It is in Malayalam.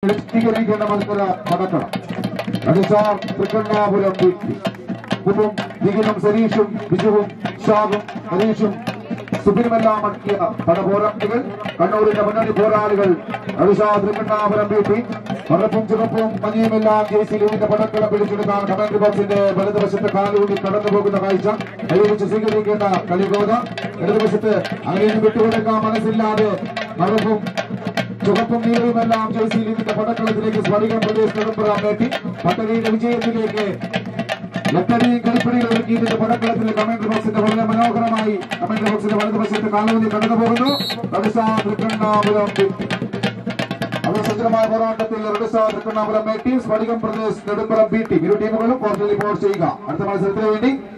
സ്വീകരിക്കേണ്ട മത്സര പടക്കണം അടിസാർ തൃക്കണ്ണാപുരം വീട്ടി കുബും ദിഗിനും സരീഷും ബിജുവും ഷാഗും ഹരീഷും സുബിനുമെല്ലാം അടക്കിയ പടപോരാളികൾ കണ്ണൂരിന്റെ മുന്നണി പോരാളികൾ അടിസാർ തൃക്കണ്ണാപുരം വീട്ടി മറപ്പും ചുവപ്പും മഞ്ഞയുമെല്ലാം ജെയ്സി ലൂവിന്റെ പടക്കളം പിടിച്ചെടുക്കാൻ കമാൻഡർ ബോക്സിന്റെ വലതുവശത്ത് കാലൂടി കടന്നു പോകുന്ന കാഴ്ച കൈവച്ച് സ്വീകരിക്കേണ്ട കളികോത ഇടതുവശത്ത് അങ്ങനെയും വിട്ടുകൊടുക്കാൻ മനസ്സില്ലാതെ മറപ്പും ചുവപ്പും നീലയുമെല്ലാം ജേഴ്സി ലീഗിന്റെ പടക്കളത്തിലേക്ക് സ്ഫടികം പ്രദേശ് നെടുമ്പുറം നേട്ടി പട്ടണിയുടെ വിജയത്തിലേക്ക് ലത്തടിയും കളിപ്പടികൾ ഒരുക്കി ഇതിന്റെ പടക്കളത്തിൽ കമാൻഡർ ബോക്സിന്റെ വളരെ മനോഹരമായി കമാൻഡർ ബോക്സിന്റെ വലതുവശത്ത് കാലുകൂടി കടന്നു പോകുന്നു റഡിസാ തൃക്കണ്ണാപുരം അത് സജ്ജമായ പോരാട്ടത്തിൽ റഡിസാ തൃക്കണ്ണാപുരം എ ടീം സ്ഫടികം പ്രദേശ് നെടുമ്പുറം ബി ടീം ഇരു ടീമുകളും കോർട്ടിൽ റിപ്പോർട്ട് ചെയ്യുക അടുത്ത മത്സരത്തിന് വേണ്ടി